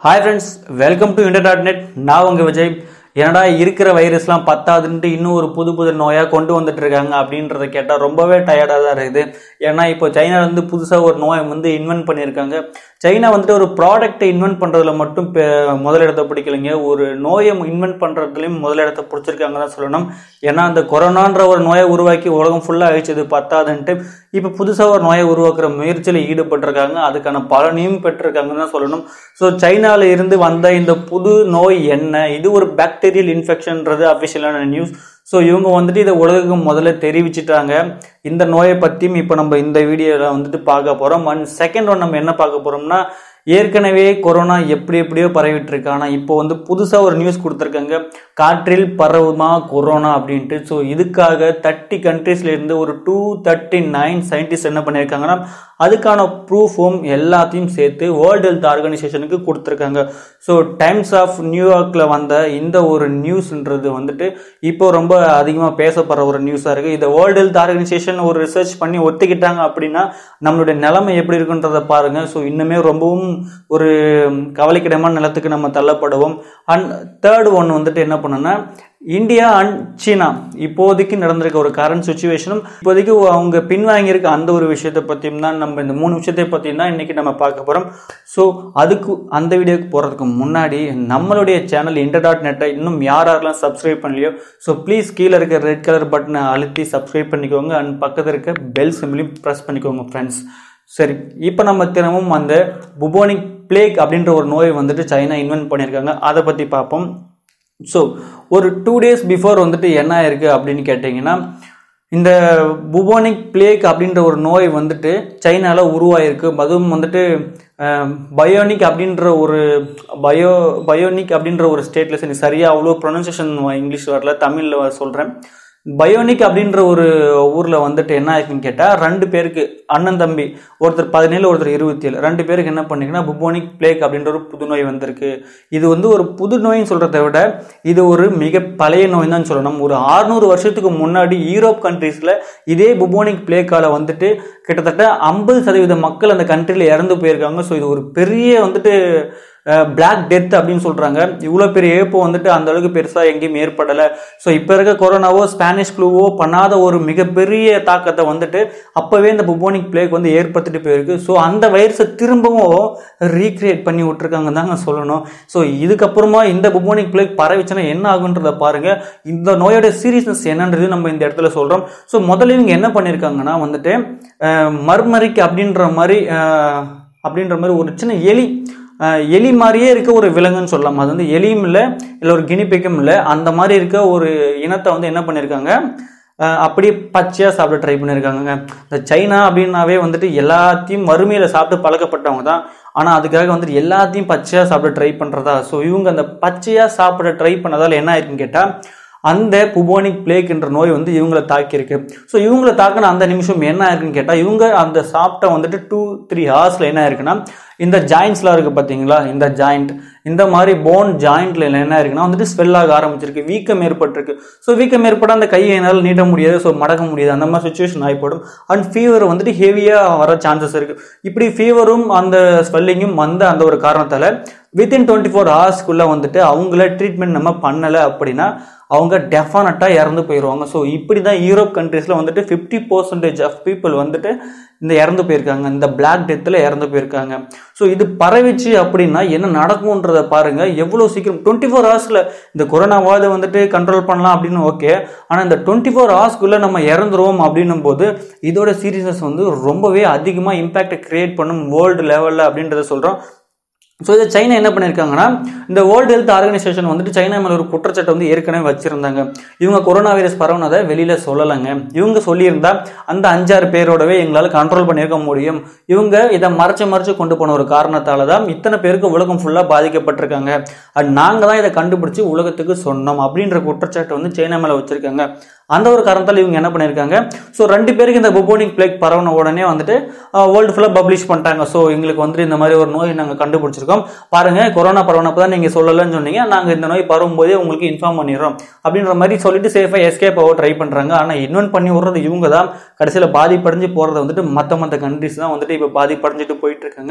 hi friends welcome to inter dot net நான் உங்கள் விஜய் என்னடா இருக்கிற வைரஸ்லாம் பத்தாதுன்ட்டு இன்னும் ஒரு புது புது நோயாக கொண்டு வந்துட்டு இருக்காங்க அப்படின்றத கேட்டால் ரொம்பவே டயர்டாக தான் இருக்குது ஏன்னா இப்போ சைனால இருந்து புதுசாக ஒரு நோயை வந்து இன்வென்ட் பண்ணியிருக்காங்க சைனா வந்துட்டு ஒரு ப்ராடக்ட்டை இன்வென்ட் பண்ணுறதுல மட்டும் பெ- முதலிடத்தை பிடிக்கலைங்க ஒரு நோயை இன்வென்ட் பண்ணுறதுலையும் முதலிடத்தை பிடிச்சிருக்காங்க தான் சொல்லணும் ஏன்னா அந்த கொரோனான்ற ஒரு நோயை உருவாக்கி உலகம் ஃபுல்லாக அழிச்சது பத்தாதுன்ட்டு இப்போ புதுசாக ஒரு நோயை உருவாக்குற முயற்சியில் ஈடுபட்டிருக்காங்க அதுக்கான பலனையும் பெற்றிருக்காங்கன்னு தான் சொல்லணும் ஸோ சைனால இருந்து வந்த இந்த புது நோய் என்ன இது ஒரு பாக்டீரியல் இன்ஃபெக்ஷன்ன்றது அஃபிஷியலான நியூஸ் ஸோ இவங்க வந்துட்டு இதை உலகம் முதல்ல தெரிவிச்சிட்டாங்க இந்த நோயை பற்றியும் இப்போ நம்ம இந்த வீடியோவில் வந்துட்டு பார்க்க போகிறோம் ஒன் செகண்ட் ஒன் நம்ம என்ன பார்க்க போகிறோம்னா ஏற்கனவே கொரோனா எப்படி எப்படியோ பரவிட்டு இருக்கு ஆனால் இப்போ வந்து புதுசாக ஒரு நியூஸ் கொடுத்துருக்காங்க காற்றில் பரவுமா கொரோனா அப்படின்ட்டு ஸோ இதுக்காக தேர்ட்டி கண்ட்ரீஸ்ல இருந்து ஒரு டூ தேர்ட்டி நைன் சயின்டிஸ்ட் என்ன பண்ணியிருக்காங்கன்னா அதுக்கான ப்ரூஃபும் எல்லாத்தையும் சேர்த்து வேர்ல்டு ஹெல்த் ஆர்கனைசேஷனுக்கு கொடுத்துருக்காங்க ஸோ டைம்ஸ் ஆஃப் நியூயார்க்கில் வந்த இந்த ஒரு நியூஸ்ன்றது வந்துட்டு இப்போ ரொம்ப அதிகமாக பேசப்படுற ஒரு நியூஸாக இருக்குது இதை வேர்ல்டு ஹெல்த் ஆர்கனைசேஷன் ஒரு ரிசர்ச் பண்ணி ஒத்துக்கிட்டாங்க அப்படின்னா நம்மளுடைய நிலைமை எப்படி இருக்குன்றதை பாருங்கள் ஸோ இன்னுமே ரொம்பவும் ஒரு கவலைக்கிடமான நிலத்துக்கு நம்ம தள்ளப்படுவோம் அண்ட் தேர்ட் ஒன் வந்துட்டு என்ன பண்ணுன்னா இந்தியா அண்ட் சீனா இப்போதைக்கு நடந்திருக்க ஒரு கரண்ட் சுச்சுவேஷனும் இப்போதைக்கு அவங்க பின்வாங்கியிருக்க அந்த ஒரு விஷயத்தை பற்றியும் தான் நம்ம இந்த மூணு விஷயத்தை பற்றியும் தான் இன்றைக்கி நம்ம பார்க்க போகிறோம் ஸோ அதுக்கு அந்த வீடியோக்கு போகிறதுக்கு முன்னாடி நம்மளுடைய சேனல் இன்டர் டாட் நெட்டை இன்னும் யார் யாரெல்லாம் சப்ஸ்கிரைப் பண்ணலையோ ஸோ ப்ளீஸ் கீழே இருக்க ரெட் கலர் பட்டனை அழுத்தி சப்ஸ்கிரைப் பண்ணிக்கோங்க அண்ட் பக்கத்தில் இருக்க பெல் சிம்லையும் ப்ரெஸ் பண்ணிக்கோங்க ஃப்ரெண்ட்ஸ் சரி இப்போ நம்ம தினமும் அந்த புபோனிக் பிளேக் அப்படின்ற ஒரு நோயை வந்துட்டு சைனா இன்வென்ட் பண்ணியிருக்காங்க அதை பற்றி பார்ப்போம் ஸோ ஒரு டூ டேஸ் பிஃபோர் வந்துட்டு என்ன ஆயிருக்கு அப்படின்னு கேட்டிங்கன்னா இந்த புபோனிக் பிளேக் அப்படின்ற ஒரு நோய் வந்துட்டு சைனாவில் உருவாயிருக்கு அதுவும் வந்துட்டு பயோனிக் அப்படின்ற ஒரு பயோ பயோனிக் அப்படின்ற ஒரு ஸ்டேட்டில் சரி சரியாக அவ்வளோ ப்ரொனன்சியேஷன் இங்கிலீஷ் வரல தமிழில் சொல்கிறேன் பயோனிக் அப்படின்ற ஒரு ஊரில் வந்துட்டு என்ன ஆயிருக்குன்னு கேட்டால் ரெண்டு பேருக்கு அண்ணன் தம்பி ஒருத்தர் பதினேழு ஒருத்தர் இருபத்தி ஏழு ரெண்டு பேருக்கு என்ன பண்ணிங்கன்னா புபோனிக் பிளேக் அப்படின்ற ஒரு புது நோய் வந்திருக்கு இது வந்து ஒரு புது நோயின்னு சொல்கிறத விட இது ஒரு மிக பழைய நோய் தான் சொல்லணும் ஒரு 600 வருஷத்துக்கு முன்னாடி யூரோப் கண்ட்ரீஸில் இதே புபோனிக் பிளேக்கால வந்துட்டு கிட்டத்தட்ட ஐம்பது சதவீத மக்கள் அந்த கண்ட்ரியில் இறந்து போயிருக்காங்க ஸோ இது ஒரு பெரிய வந்துட்டு பிளாக் டெத் அப்படின்னு சொல்கிறாங்க இவ்வளோ பெரிய இழப்பு வந்துட்டு அந்த அளவுக்கு பெருசாக எங்கேயும் ஏற்படலை ஸோ இப்போ இருக்க கொரோனாவோ ஸ்பானிஷ் ஃப்ளூவோ பண்ணாத ஒரு மிகப்பெரிய தாக்கத்தை வந்துட்டு அப்போவே இந்த புபோனிக் பிளேக் வந்து ஏற்படுத்திட்டு போயிருக்கு ஸோ அந்த வைரஸை திரும்பவும் ரீக்ரியேட் பண்ணி விட்டுருக்காங்க தாங்க சொல்லணும் ஸோ இதுக்கப்புறமா இந்த புபோனிக் பிளேக் பரவிச்சுன்னா என்ன ஆகுன்றத பாருங்க இந்த நோயோட சீரியஸ்னஸ் என்னன்றது நம்ம இந்த இடத்துல சொல்கிறோம் ஸோ முதல்ல இவங்க என்ன பண்ணியிருக்காங்கன்னா வந்துட்டு அஹ், மர்மரிக் அப்படின்ற மாதிரி அஹ், அப்படின்ற மாதிரி ஒரு சின்ன எலி அஹ், எலி மாதிரியே இருக்க ஒரு விலங்குன்னு சொல்லலாம் அது வந்து எலியும் இல்லை இல்லை ஒரு கினிப்பிக்கும் இல்லை அந்த மாதிரி இருக்க ஒரு இனத்தை வந்து என்ன பண்ணியிருக்காங்க அஹ், அப்படியே பச்சையாக சாப்பிட ட்ரை பண்ணியிருக்காங்கங்க இந்த சைனா அப்படின்னாவே வந்துட்டு எல்லாத்தையும் வறுமையில் சாப்பிட்டு பழக்கப்பட்டவங்க தான் ஆனால் அதுக்காக வந்துட்டு எல்லாத்தையும் பச்சையாக சாப்பிட ட்ரை பண்ணுறதா ஸோ இவங்க அந்த பச்சையாக சாப்பிட ட்ரை பண்ணதால் என்ன ஆயிருக்குன்னு கேட்டால் அந்த புபோனிக் பிளேக்ன்ற நோய் வந்து இவங்களை தாக்கியிருக்கு ஸோ இவங்களை தாக்கின அந்த நிமிஷம் என்ன ஆயிருக்குன்னு கேட்டால் இவங்க அந்த சாப்பிட்ட வந்துட்டு டூ த்ரீ ஹவர்ஸில் என்ன ஆயிருக்குன்னா இந்த ஜாயின்ஸ்லாம் இருக்குது பார்த்தீங்களா இந்த ஜாயிண்ட் இந்த மாதிரி போன் ஜாயிண்ட்ல என்ன இருக்குன்னா வந்துட்டு ஸ்வெல் ஆக ஆரம்பிச்சிருக்கு வீக்கம் ஏற்பட்டிருக்கு ஸோ வீக்கம் ஏற்பட அந்த கையை என்னால் நீட்ட முடியாது ஸோ மடக்க முடியாது அந்த மாதிரி சுச்சுவேஷன் ஆகிப்படும் அண்ட் ஃபீவர் வந்துட்டு ஹெவியாக வர சான்சஸ் இருக்குது இப்படி ஃபீவரும் அந்த ஸ்வெல்லிங்கும் வந்த அந்த ஒரு காரணத்தால் வித்தின் டுவெண்ட்டி ஃபோர் ஹவர்ஸ்க்குள்ளே வந்துட்டு அவங்கள ட்ரீட்மெண்ட் நம்ம பண்ணலை அப்படின்னா அவங்க டெஃபினட்டாக இறந்து போயிடுவாங்க ஸோ இப்படி தான் யூரோப் கண்ட்ரீஸில் வந்துட்டு ஃபிஃப்டி பர்சன்டேஜ் ஆஃப் பீப்புள் வந்துட்டு இந்த இறந்து போயிருக்காங்க இந்த பிளாக் டெத்தில் இறந்து போயிருக்காங்க ஸோ இது பரவிச்சு அப்படின்னா என்ன நடக்கும்ன்றதை பாருங்க எவ்வளோ சீக்கிரம் டுவெண்ட்டி ஃபோர் ஹவர்ஸில் இந்த கொரோனாவாவது வந்துட்டு கண்ட்ரோல் பண்ணலாம் அப்படின்னு ஓகே ஆனால் இந்த டுவெண்ட்டி ஃபோர் ஹவர்ஸ்க்குள்ளே நம்ம இறந்துருவோம் அப்படின்னும் போது இதோட சீரியஸ்னஸ் வந்து ரொம்பவே அதிகமாக இம்பேக்டை கிரியேட் பண்ணும் வேர்ல்டு லெவலில் அப்படின்றத சொல்கிறோம் ஸோ இதை சைனா என்ன பண்ணியிருக்காங்கன்னா இந்த வேர்ல்டு ஹெல்த் ஆர்கனைசேஷன் வந்துட்டு சைனா மேலே ஒரு குற்றச்சாட்டை வந்து ஏற்கனவே வச்சிருந்தாங்க இவங்க கொரோனா வைரஸ் பரவுனதை வெளியில் சொல்லலைங்க இவங்க சொல்லியிருந்தா அந்த அஞ்சாறு பேரோடவே எங்களால் கண்ட்ரோல் பண்ணியிருக்க முடியும் இவங்க இதை மறைச்சு மறைச்சு கொண்டு போன ஒரு காரணத்தால தான் இத்தனை பேருக்கு உலகம் ஃபுல்லாக பாதிக்கப்பட்டிருக்காங்க அண்ட் நாங்கள் தான் இதை கண்டுபிடிச்சி உலகத்துக்கு சொன்னோம் அப்படின்ற குற்றச்சாட்டை வந்து சைனா மேலே வச்சிருக்காங்க அந்த ஒரு காரணத்தால் இவங்க என்ன பண்ணியிருக்காங்க ஸோ ரெண்டு பேருக்கு இந்த புபோனிக் பிளேக் பரவுன உடனே வந்துட்டு வேர்ல்டு ஃபுல்லாக பப்ளிஷ் பண்ணிட்டாங்க ஸோ எங்களுக்கு வந்துட்டு இந்த மாதிரி ஒரு நோய் நாங்கள் கண்டுபிடிச்சிருக்கோம் பாருங்க கொரோனா பரவுனப்போ தான் நீங்கள் சொல்லலைன்னு சொன்னீங்க நாங்கள் இந்த நோய் பரவும் போதே உங்களுக்கு இன்ஃபார்ம் பண்ணிடுறோம் அப்படின்ற மாதிரி சொல்லிட்டு சேஃபாக எஸ்கேப் ஆக ட்ரை பண்ணுறாங்க ஆனால் இன்வென்ட் பண்ணி விடுறது இவங்க தான் கடைசியில் பாதிப்படைஞ்சு போகிறத வந்துட்டு மற்ற மற்ற கண்ட்ரிஸ் தான் வந்துட்டு இப்போ பாதிப்படைஞ்சிட்டு போயிட்டு இருக்காங்க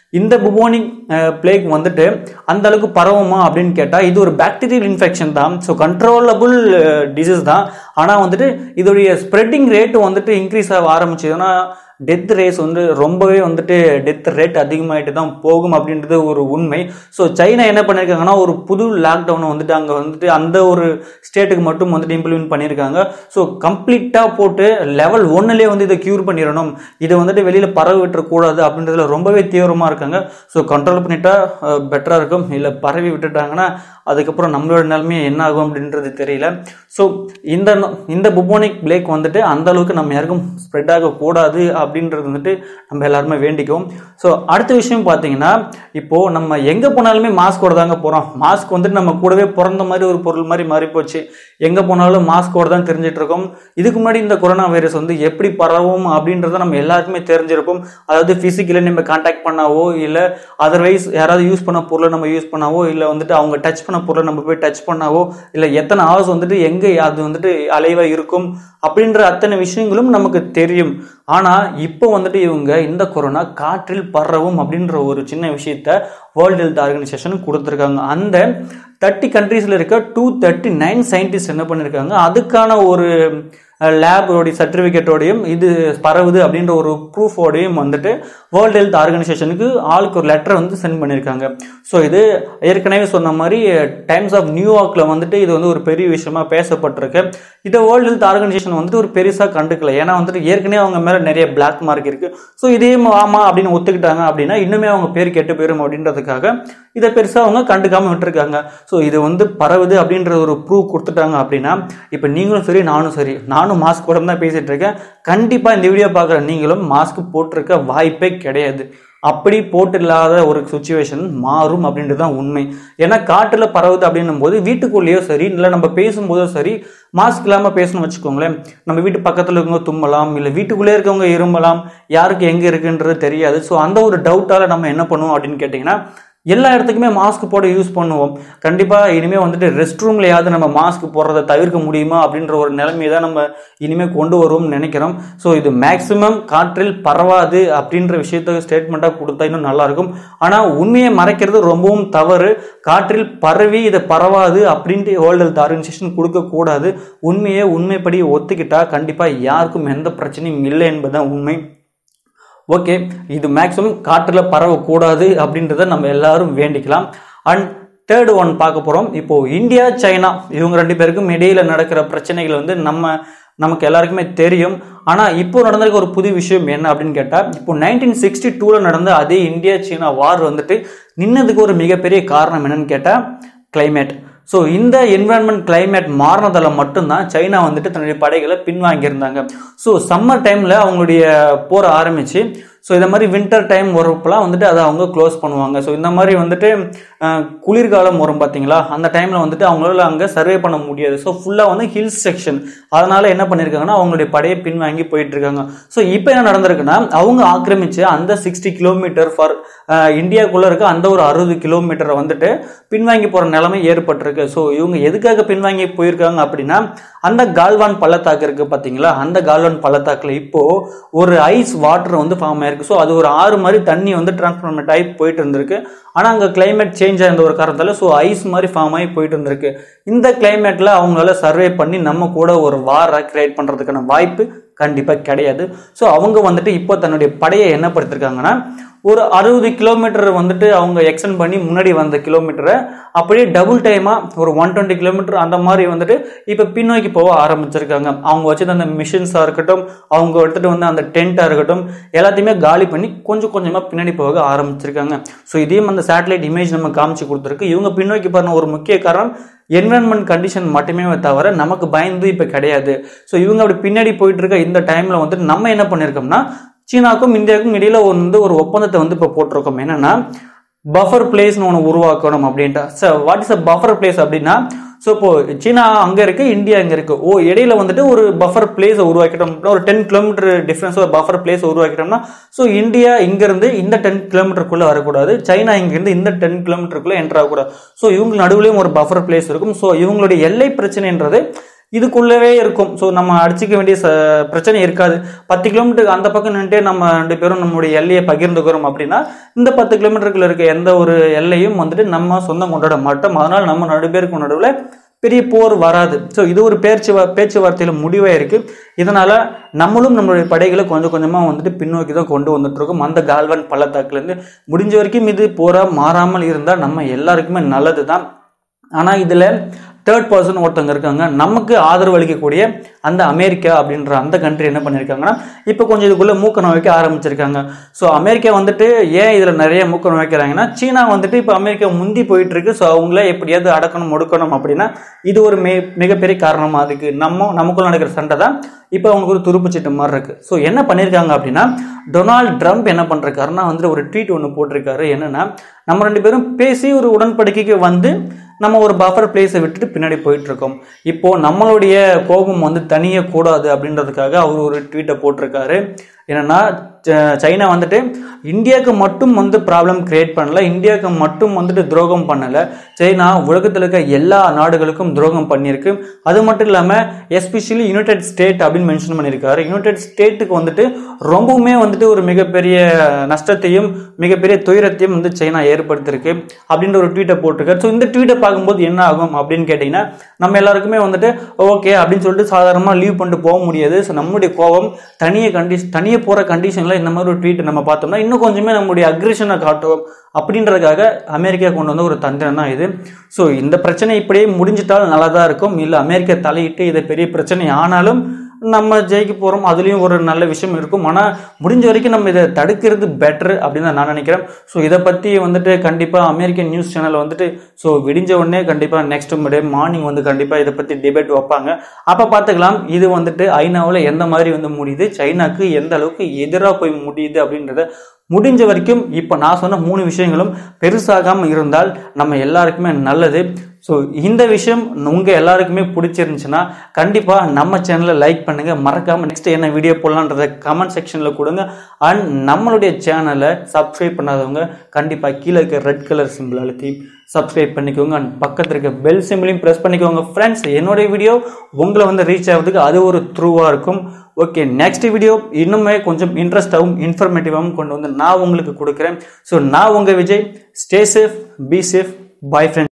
இந்த புபோனிக் பிளேக் வந்துட்டு அந்த அளவுக்கு பரவுமா அப்படின்னு கேட்டால் இது ஒரு பாக்டீரியல் இன்ஃபெக்ஷன் தான் ஸோ கண்ட்ரோலபிள் டிசீஸ் தான் ஆனால் வந்துட்டு இதோடைய ஸ்ப்ரெட்டிங் ரேட் வந்துட்டு இன்க்ரீஸ் ஆக ஆரம்பிச்சதுன்னா டெத் ரேஸ் வந்து ரொம்பவே வந்துட்டு டெத் ரேட் அதிகமாகிட்டு தான் போகும் அப்படின்றது ஒரு உண்மை ஸோ சைனா என்ன பண்ணியிருக்காங்கன்னா ஒரு புது லாக்டவுனை வந்துட்டு அங்கே வந்துட்டு அந்த ஒரு ஸ்டேட்டுக்கு மட்டும் வந்துட்டு இம்ப்ளிமெண்ட் பண்ணியிருக்காங்க ஸோ கம்ப்ளீட்டாக போட்டு லெவல் ஒன்னுலேயே வந்து இதை க்யூர் பண்ணிடணும் இதை வந்துட்டு வெளியில் பரவி விட்டுறக்கூடாது அப்படின்றதுல ரொம்பவே தீவிரமாக இருக்காங்க ஸோ கண்ட்ரோல் பண்ணிட்டா பெட்டராக இருக்கும் இல்லை பரவி விட்டுட்டாங்கன்னா அதுக்கப்புறம் நம்மளோட நிலைமை என்ன ஆகும் அப்படின்றது தெரியல ஸோ இந்த இந்த புபோனிக் பிளேக் வந்துட்டு அந்த அளவுக்கு நம்ம யாருக்கும் ஸ்ப்ரெட் ஆகக்கூடாது அப்படின்றது வந்துட்டு நம்ம எல்லாருமே வேண்டிக்குவோம் ஸோ அடுத்த விஷயம் பார்த்தீங்கன்னா இப்போது நம்ம எங்கே போனாலுமே மாஸ்கோட தாங்க போகிறோம் மாஸ்க் வந்துட்டு நம்ம கூடவே பிறந்த மாதிரி ஒரு பொருள் மாதிரி மாறி போச்சு எங்கே போனாலும் மாஸ்கோட தான் தெரிஞ்சிட்டு இருக்கோம் இதுக்கு முன்னாடி இந்த கொரோனா வைரஸ் வந்து எப்படி பரவும் அப்படின்றத நம்ம எல்லாருக்குமே தெரிஞ்சிருப்போம் அதாவது ஃபிசிக்கலி நம்ம கான்டாக்ட் பண்ணாவோ இல்லை அதர்வைஸ் யாராவது யூஸ் பண்ண பொருளை நம்ம யூஸ் பண்ணாவோ இல்லை வந்துட்டு அவங்க டச் பண்ண பொருளை நம்ம போய் டச் பண்ணாவோ இல்லை எத்தனை ஹவர்ஸ் வந்துட்டு எங்கே அது வந்துட்டு அலைவாக இருக்கும் அப்படின்ற அத்தனை விஷயங்களும் நமக்கு தெரியும் ஆனால் இப்போ வந்துட்டு இவங்க இந்த கொரோனா காற்றில் பரவும் அப்படின்ற ஒரு சின்ன விஷயத்த வேர்ல்டு ஹெல்த் ஆர்கனைசேஷன் கொடுத்துருக்காங்க அந்த தேர்ட்டி கண்ட்ரீஸில் இருக்க டூ தேர்ட்டி நைன் சயின்டிஸ்ட் என்ன பண்ணியிருக்காங்க அதுக்கான ஒரு லேபோடைய சர்டிஃபிகேட்டோடையும் இது பரவுது அப்படின்ற ஒரு ப்ரூஃபோடையும் வந்துட்டு வேர்ல்டு ஹெல்த் ஆர்கனைசேஷனுக்கு ஆளுக்கு ஒரு லெட்டர் வந்து சென்ட் பண்ணியிருக்காங்க ஸோ இது ஏற்கனவே சொன்ன மாதிரி டைம்ஸ் ஆஃப் நியூயார்க்கில் வந்துட்டு இது வந்து ஒரு பெரிய விஷயமா பேசப்பட்டிருக்கு இதை வேர்ல்டு ஹெல்த் ஆர்கனைசேஷன் வந்துட்டு ஒரு பெருசாக கண்டுக்கல ஏன்னா வந்துட்டு ஏற்கனவே அவங்க மேலே நிறைய பிளாக் மார்க் இருக்குது ஸோ இதே ஆமா அப்படின்னு ஒத்துக்கிட்டாங்க அப்படின்னா இன்னுமே அவங்க பேர் கெட்டு போயிடும் அப்படின்றதுக்காக இதை பெருசாக அவங்க கண்டுக்காமல் விட்டுருக்காங்க ஸோ இது வந்து பரவுது அப்படின்ற ஒரு ப்ரூவ் கொடுத்துட்டாங்க அப்படின்னா இப்போ நீங்களும் சரி நானும் சரி நானும் மாஸ்க் போட தான் பேசிகிட்டு இருக்கேன் கண்டிப்பாக இந்த வீடியோ பார்க்குற நீங்களும் மாஸ்க் போட்டிருக்க வாய்ப்பே கிடையாது அப்படி போட்டில்லாத ஒரு சுச்சுவேஷன் மாறும் அப்படின்றது தான் உண்மை ஏன்னா காட்டில் பரவுது அப்படின்னும் போது வீட்டுக்குள்ளேயோ சரி இல்லை நம்ம பேசும்போதோ சரி மாஸ்க் இல்லாமல் பேசணும் வச்சுக்கோங்களேன் நம்ம வீட்டு பக்கத்தில் இருக்கவங்க தும்மலாம் இல்லை வீட்டுக்குள்ளே இருக்கவங்க இருமலாம் யாருக்கு எங்கே இருக்குன்றது தெரியாது ஸோ அந்த ஒரு டவுட்டால் நம்ம என்ன பண்ணுவோம் அப்படின்னு கேட்டிங்கன்னா எல்லா இடத்துக்குமே மாஸ்க் போட யூஸ் பண்ணுவோம் கண்டிப்பாக இனிமேல் வந்துட்டு ரெஸ்ட் ரூம்லையாவது நம்ம மாஸ்க் போடுறதை தவிர்க்க முடியுமா அப்படின்ற ஒரு நிலைமையை தான் நம்ம இனிமேல் கொண்டு வருவோம்னு நினைக்கிறோம் ஸோ இது மேக்ஸிமம் காற்றில் பரவாது அப்படின்ற விஷயத்த ஸ்டேட்மெண்ட்டாக கொடுத்தா இன்னும் நல்லாயிருக்கும் ஆனால் உண்மையை மறைக்கிறது ரொம்பவும் தவறு காற்றில் பரவி இதை பரவாது அப்படின்ட்டு வேர்ல்டு ஹெல்த் ஆர்கனைசேஷன் கொடுக்கக்கூடாது உண்மையை உண்மைப்படி ஒத்துக்கிட்டா கண்டிப்பாக யாருக்கும் எந்த பிரச்சனையும் இல்லை என்பதுதான் உண்மை ஓகே இது மேக்ஸிமம் காற்றில் பரவக்கூடாது அப்படின்றத நம்ம எல்லாரும் வேண்டிக்கலாம் அண்ட் தேர்டு ஒன் பார்க்க போகிறோம் இப்போது இந்தியா சைனா இவங்க ரெண்டு பேருக்கும் இடையில நடக்கிற பிரச்சனைகள் வந்து நம்ம நமக்கு எல்லாருக்குமே தெரியும் ஆனால் இப்போ நடந்திருக்க ஒரு புது விஷயம் என்ன அப்படின்னு கேட்டால் இப்போ நைன்டீன் சிக்ஸ்டி டூவில் நடந்த அதே இந்தியா சீனா வார் வந்துட்டு நின்னதுக்கு ஒரு மிகப்பெரிய காரணம் என்னன்னு கேட்டால் climate ஸோ இந்த என்விரான்மெண்ட் climate மாறினதால மட்டும்தான் சைனா வந்துட்டு தன்னுடைய படைகளை பின்வாங்கியிருந்தாங்க ஸோ சம்மர் டைமில் அவங்களுடைய போர் ஆரம்பிச்சு ஸோ இந்த மாதிரி வின்டர் டைம் வரப்பெல்லாம் வந்துட்டு அதை அவங்க க்ளோஸ் பண்ணுவாங்க ஸோ இந்த மாதிரி வந்துட்டு அஹ், குளிர்காலம் வரும் பார்த்தீங்களா அந்த டைமில் வந்துட்டு அவங்களால அங்கே சர்வே பண்ண முடியாது ஸோ ஃபுல்லாக வந்து ஹில்ஸ் செக்ஷன் அதனால் என்ன பண்ணியிருக்காங்கன்னா அவங்களுடைய படையை பின்வாங்கி போயிட்டு இருக்காங்க ஸோ இப்போ என்ன நடந்திருக்குன்னா அவங்க ஆக்கிரமிச்சு அந்த சிக்ஸ்டி கிலோமீட்டர் ஃபார் இந்தியாக்குள்ளே இருக்க அந்த ஒரு அறுபது கிலோமீட்டரை வந்துட்டு பின்வாங்கி போகிற நிலைமை ஏற்பட்டிருக்கு ஸோ இவங்க எதுக்காக பின்வாங்கி போயிருக்காங்க அப்படின்னா அந்த கால்வான் பள்ளத்தாக்கு இருக்குது பார்த்தீங்களா அந்த கால்வான் பள்ளத்தாக்கில் இப்போது ஒரு ஐஸ் வாட்டர் வந்து ஃபார்ம் ஆயிருக்கு ஸோ அது ஒரு ஆறு மாதிரி தண்ணி வந்து டிரான்ஸ்ஃபார்மேட் ஆகி போயிட்டு இருந்திருக்கு ஆனால் அங்கே climate சேஞ்ச் ஆயிருந்த ஒரு காரணத்தால் ஸோ ஐஸ் மாதிரி ஃபார்ம் ஆகி போயிட்டு இருந்திருக்கு இந்த கிளைமேட்டில் அவங்களால சர்வே பண்ணி நம்ம கூட ஒரு வாரை கிரியேட் பண்ணுறதுக்கான வாய்ப்பு கண்டிப்பாக கிடையாது ஸோ அவங்க வந்துட்டு இப்போ தன்னுடைய படையை என்ன படுத்திருக்காங்கன்னா ஒரு அறுபது கிலோமீட்டர் வந்துட்டு அவங்க எக்ஸ்டெண்ட் பண்ணி முன்னாடி வந்த கிலோமீட்டரை அப்படியே டபுள் டைமாக ஒரு ஒன் டுவெண்ட்டி கிலோமீட்டர் அந்த மாதிரி வந்துட்டு இப்போ பின்னோக்கி போக ஆரம்பிச்சிருக்காங்க அவங்க வச்சது அந்த மிஷின்ஸாக இருக்கட்டும் அவங்க எடுத்துகிட்டு வந்து அந்த டென்ட்டாக இருக்கட்டும் எல்லாத்தையுமே காலி பண்ணி கொஞ்சம் கொஞ்சமாக பின்னாடி போக ஆரம்பிச்சிருக்காங்க ஸோ இதையும் அந்த சேட்டலைட் இமேஜ் நம்ம காமிச்சு கொடுத்துருக்கு இவங்க பின்னோக்கி பாருங்க ஒரு முக்கிய காரணம் என்விரான்மெண்ட் கண்டிஷன் மட்டுமே தவிர நமக்கு பயந்து இப்போ கிடையாது ஸோ இவங்க அப்படி பின்னாடி போயிட்டு இருக்க இந்த டைமில் வந்துட்டு நம்ம என்ன பண்ணியிருக்கோம்னா சீனாவுக்கும் இந்தியாவுக்கும் இடையில வந்து ஒரு ஒப்பந்தத்தை வந்து இப்போ போட்டிருக்கோம் என்னன்னா பஃபர் பிளேஸ்னு ஒன்று உருவாக்கணும் அப்படின்ட்டு sir what is a buffer place அப்படின்னா ஸோ இப்போ சீனா அங்கே இருக்கு இந்தியா இங்கே இருக்கு ஓ இடையில வந்துட்டு ஒரு பஃபர் பிளேஸை உருவாக்கிட்டோம் அப்படின்னா ஒரு டென் கிலோமீட்டர் டிஃப்ரென்ஸ் ஒரு பஃபர் பிளேஸ் உருவாக்கிட்டோம்னா ஸோ இந்தியா இங்கேருந்து இந்த டென் கிலோமீட்டருக்குள்ளே வரக்கூடாது சைனா இங்கேருந்து இந்த டென் கிலோமீட்டருக்குள்ளே என்டர் ஆகக்கூடாது ஸோ இவங்க நடுவுலையும் ஒரு பஃபர் பிளேஸ் இருக்கும் ஸோ இவங்களுடைய எல்லை பிரச்சனைன்றது இதுக்குள்ளவே இருக்கும் ஸோ நம்ம அடிச்சுக்க வேண்டிய ச பிரச்சனை இருக்காது பத்து கிலோமீட்டருக்கு அந்த பக்கம் நின்றுட்டே நம்ம ரெண்டு பேரும் நம்மளுடைய எல்லையை பகிர்ந்துக்கிறோம் அப்படின்னா இந்த பத்து கிலோமீட்டருக்குள்ள இருக்க எந்த ஒரு எல்லையும் வந்துட்டு நம்ம சொந்தம் கொண்டாட மாட்டோம் அதனால் நம்ம ரெண்டு பேருக்கு நடுவில் பெரிய போர் வராது ஸோ இது ஒரு பேச்சு பேச்சுவார்த்தையில் முடிவாக இருக்கு இதனால நம்மளும் நம்மளுடைய படைகளை கொஞ்சம் கொஞ்சமாக வந்துட்டு பின்னோக்கி தான் கொண்டு வந்துட்டு இருக்கோம் அந்த கால்வன் பள்ளத்தாக்குலேருந்து முடிஞ்ச வரைக்கும் இது போராக மாறாமல் இருந்தால் நம்ம எல்லாருக்குமே நல்லது தான் ஆனால் இதில் தேர்ட் பர்சன் ஒருத்தவங்க இருக்காங்க நமக்கு ஆதரவு அளிக்கக்கூடிய அந்த அமெரிக்கா அப்படின்ற அந்த கண்ட்ரி என்ன பண்ணியிருக்காங்கன்னா இப்போ கொஞ்சம் இதுக்குள்ளே மூக்கணம் வைக்க ஆரம்பிச்சிருக்காங்க ஸோ அமெரிக்கா வந்துட்டு ஏன் இதில் நிறைய மூக்கணம் வைக்கிறாங்கன்னா சீனா வந்துட்டு இப்போ அமெரிக்கா முந்தி போயிட்டு இருக்கு ஸோ அவங்கள எப்படியாவது அடக்கணும் ஒடுக்கணும் அப்படின்னா இது ஒரு மே மிகப்பெரிய காரணமாக அதுக்கு நம்ம நமக்குள்ள நடக்கிற சண்டை தான் இப்போ அவங்களுக்கு ஒரு துருப்பு சீட்டு மாதிரி இருக்கு ஸோ என்ன பண்ணியிருக்காங்க அப்படின்னா டொனால்ட் ட்ரம்ப் என்ன பண்ணிருக்காருன்னா வந்துட்டு ஒரு ட்வீட் ஒன்று போட்டிருக்காரு என்னன்னா நம்ம ரெண்டு பேரும் பேசி ஒரு உடன்படிக்கைக்கு வந்து நம்ம ஒரு பஃபர் பிளேஸை விட்டுட்டு பின்னாடி போயிட்டு இருக்கோம் இப்போ நம்மளுடைய கோபம் வந்து தனிய கூடாது அப்படின்றதுக்காக அவர் ஒரு ட்வீட்டை போட்டிருக்காரு என்னன்னா ச- சைனா வந்துட்டு இந்தியாவுக்கு மட்டும் வந்து ப்ராப்ளம் கிரியேட் பண்ணல இந்தியாவுக்கு மட்டும் வந்துட்டு துரோகம் பண்ணல சைனா உலகத்தில் இருக்க எல்லா நாடுகளுக்கும் துரோகம் பண்ணியிருக்கு அது மட்டும் இல்லாமல் எஸ்பெஷலி யுனைடெட் ஸ்டேட் அப்படின்னு மென்ஷன் பண்ணியிருக்காரு யுனைடெட் ஸ்டேட்டுக்கு வந்துட்டு ரொம்பவுமே வந்துட்டு ஒரு மிகப்பெரிய நஷ்டத்தையும் மிகப்பெரிய துயரத்தையும் வந்து சைனா ஏற்படுத்தியிருக்கு அப்படின்ற ஒரு ட்வீட்டை போட்டிருக்காரு ஸோ இந்த ட்வீட்டை பார்க்கும்போது என்ன ஆகும் அப்படின்னு கேட்டிங்கன்னா நம்ம எல்லாருக்குமே வந்துட்டு ஓகே அப்படின்னு சொல்லிட்டு சாதாரணமாக லீவ் பண்ணிட்டு போக முடியாது ஸோ நம்மளுடைய கோபம் தனியே கண்டிஷன் தனியே போகிற கண்டிஷனில் இந்த மாதிரி ஒரு ட்வீட் நம்ம பார்த்தோம்னா இன்னும் கொஞ்சமே நம்மளுடைய அக்ரிஷனை காட்டும் அப்படின்றதுக்காக அமெரிக்கா கொண்டு வந்த ஒரு தந்திரம் தான் இது ஸோ இந்த பிரச்சனை இப்படியே முடிஞ்சிட்டால் நல்லா தான் இருக்கும் இல்லை அமெரிக்கா தலையிட்டு இது பெரிய பிரச்சனை ஆனாலும் நம்ம ஜெயிக்க போகிறோம் அதுலேயும் ஒரு நல்ல விஷயம் இருக்கும் ஆனால் முடிஞ்ச வரைக்கும் நம்ம இதை தடுக்கிறது பெட்டர் அப்படின்னு தான் நான் நினைக்கிறேன் ஸோ இதை பற்றி வந்துட்டு கண்டிப்பாக அமெரிக்கன் நியூஸ் சேனல் வந்துட்டு ஸோ விடிஞ்ச உடனே கண்டிப்பாக நெக்ஸ்ட் டே மார்னிங் வந்து கண்டிப்பாக இதை பற்றி டிபேட் வைப்பாங்க அப்போ பார்த்துக்கலாம் இது வந்துட்டு ஐநாவில் எந்த மாதிரி வந்து முடியுது சைனாக்கு எந்த அளவுக்கு எதிராக போய் முடியுது அப்படின்றத முடிஞ்ச வரைக்கும் இப்போ நான் சொன்ன மூணு விஷயங்களும் பெருசாகாமல் இருந்தால் நம்ம எல்லாருக்குமே நல்லது ஸோ இந்த விஷயம் உங்கள் எல்லாருக்குமே பிடிச்சிருந்துச்சுன்னா கண்டிப்பாக நம்ம சேனலை லைக் பண்ணுங்கள் மறக்காமல் நெக்ஸ்ட் என்ன வீடியோ போடலான்றத கமெண்ட் செக்ஷனில் கொடுங்க அண்ட் நம்மளுடைய சேனலை சப்ஸ்கிரைப் பண்ணாதவங்க கண்டிப்பாக கீழே இருக்க ரெட் கலர் சிம்பிள் அழுத்தி சப்ஸ்கிரைப் பண்ணிக்கோங்க அண்ட் பக்கத்தில் இருக்க பெல் சிம்பிளையும் ப்ரெஸ் பண்ணிக்கோங்க ஃப்ரெண்ட்ஸ் என்னுடைய வீடியோ உங்களை வந்து ரீச் ஆகிறதுக்கு அது ஒரு த்ரூவாக இருக்கும் ஓகே நெக்ஸ்ட் வீடியோ இன்னுமே கொஞ்சம் இன்ட்ரெஸ்டாகவும் இன்ஃபர்மேட்டிவாகவும் கொண்டு வந்து நான் உங்களுக்கு கொடுக்குறேன் ஸோ நான் உங்கள் Vijay stay safe be safe bye friends